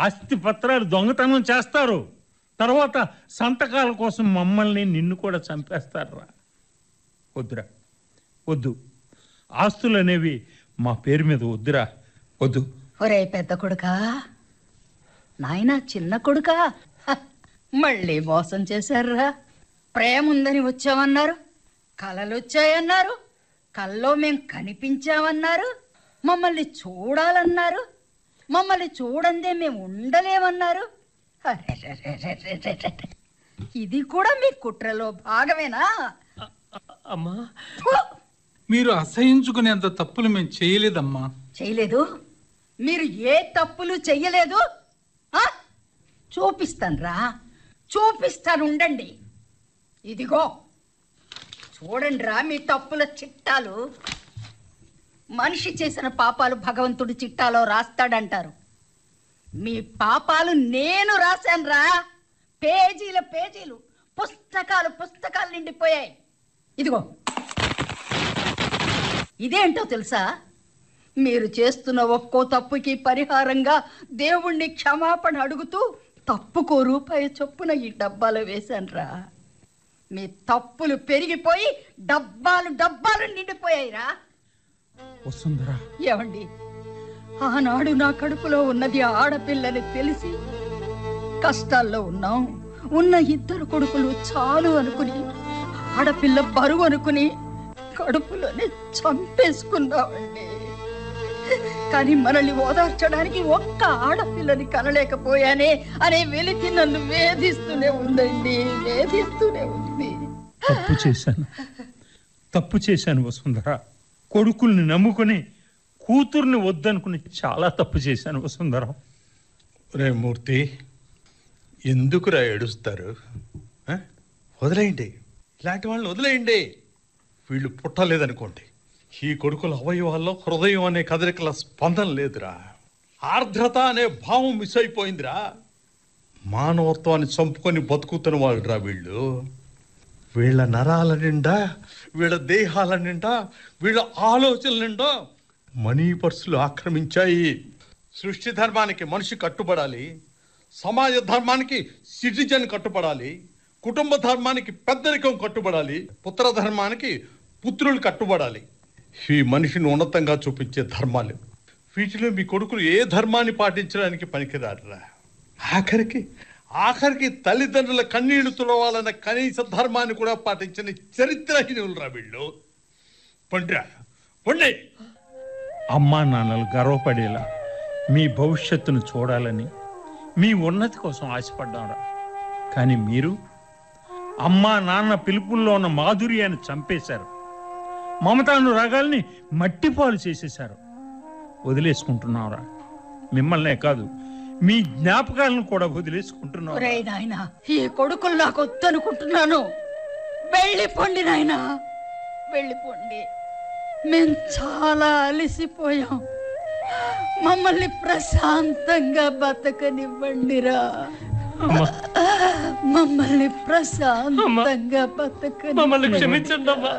ఆస్తి పత్రాలు దొంగతనం చేస్తారు తర్వాత సంతకాల కోసం మమ్మల్ని నిన్ను కూడా చంపేస్తారా వద్దురా వద్దు ఆస్తులు అనేవి మా పేరు మీద వద్దురా వద్దు ఒరే పెద్ద కొడుకా నాయనా చిన్న కొడుకా హ, మళ్ళీ మోసం చేశారురా ప్రేమ ఉందని వచ్చామన్నారు కలలు వచ్చాయన్నారు కల్లో మేం కనిపించామన్నారు మమ్మల్ని చూడాలన్నారు మమ్మల్ని చూడందే మేము ఉండలేమన్నారు అరెరెరెరెరెరెరె. ఇది కూడా మీ కుట్రలో భాగమేనా అమ్మా ఫు! మీరు అసహించుకునేంత తప్పులు మేము చేయలేదమ్మా చేయలేదు మీరు ఏ తప్పులు చెయ్యలేదు ఆ? చూపిస్తానురా చూపిస్తాను ఉండండి ఇదిగో చూడండి రా మీ తప్పుల చిట్టాలు మనిషి చేసిన పాపాలు భగవంతుడు చిట్టాలో రాస్తాడంటారు మీ పాపాలు నేను రాశాను రా పేజీల పేజీలు పుస్తకాలు పుస్తకాలు నిండిపోయాయి ఇదిగో ఇదేంటో తెలుసా మీరు చేస్తున్న ఒక్కో తప్పుకి పరిహారంగా దేవుణ్ణి క్షమాపణ అడుగుతూ తప్పుకో రూపాయి చొప్పున ఈ డబ్బాలో వేశానురా మీ తప్పులు పెరిగిపోయి డబ్బాలు డబ్బాలు నిండిపోయాయిరా వసుంధరా ఏమండి ఆనాడు నా కడుపులో ఉన్నది ఆడపిల్లని తెలిసి కష్టాల్లో ఉన్నాం ఉన్న ఇద్దరు కొడుకులు చాలు అనుకుని ఆడపిల్ల బరువు అనుకుని కడుపులోనే చంపేసుకున్నామండి కానీ మనల్ని ఓదార్చడానికి ఒక్క ఆడపిల్లని కనలేకపోయానే అనే వెలితి నన్ను వేధిస్తూనే ఉందండి వేధిస్తూనే ఉంది తప్పు చేశాను తప్పు చేశాను వసుంధర కొడుకుల్ని నమ్ముకుని కూతుర్ని వద్దనుకుని చాలా తప్పు చేశాను వసుంధర రే మూర్తి ఎందుకురా ఏడుస్తారు ఆ? వదిలేయండి ఇలాంటి వాళ్ళని వదిలేయండి వీళ్ళు పుట్టలేదనుకోండి ఈ కొడుకుల అవయవాల్లో హృదయం అనే కదలికల స్పందన లేదురా ఆర్ద్రత అనే భావం మిస్ అయిపోయిందిరా మానవత్వాన్ని చంపుకొని బతుకుతున్న వాళ్ళురా వీళ్ళు వీళ్ళ నరాల నిండా వీళ్ళ దేహాల నిండా వీళ్ళ ఆలోచనల నిండా మనీ పర్సులు ఆక్రమించాయి సృష్టి ధర్మానికి మనిషి కట్టుబడాలి సమాజ ధర్మానికి సిటిజన్ కట్టుబడాలి కుటుంబ ధర్మానికి పెద్దరికం కట్టుబడాలి పుత్ర ధర్మానికి పుత్రులు కట్టుబడాలి ఈ మనిషిని ఉన్నతంగా చూపించే ధర్మాలు వీటిలో మీ కొడుకులు ఏ ధర్మాన్ని పాటించడానికి పనికిరారురా ఆఖరికి ఆఖరికి తల్లిదండ్రుల కన్నీళ్లు తుడవాలన్న కనీస ధర్మాన్ని కూడా పాటించని చరిత్రహీనులురా వీళ్ళు పండ్రా పండి అమ్మా నాన్నలు గర్వపడేలా మీ భవిష్యత్తును చూడాలని మీ ఉన్నతి కోసం ఆశపడ్డారా కానీ మీరు అమ్మా నాన్న పిలుపుల్లో ఉన్న మాధుర్యాన్ని చంపేశారు మమతాను రాగాల్ని మట్టిపాలు చేసేశారు వదిలేసుకుంటున్నారా మిమ్మల్నే కాదు మీ జ్ఞాపకాలను కూడా వదిలేసుకుంటున్నారు ఒరే నాయనా ఈ కొడుకులు నాకు వద్దనుకుంటున్నాను వెళ్ళిపోండి నాయనా వెళ్ళిపోండి మేం చాలా అలసిపోయాం మమ్మల్ని ప్రశాంతంగా బతకనివ్వండిరా అమ్మా మమ్మల్ని ప్రశాంతంగా బతకని మమ్మల్ని క్షమించండి అమ్మా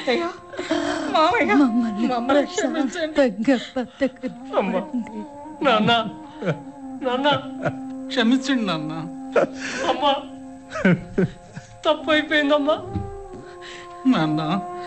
మమ్మల్ని ప్రశాంతంగా బతకనివ్వండి నాన్న నాన్న క్షమించండి నాన్న అమ్మా తప్పు అయిపోయిందమ్మా నాన్న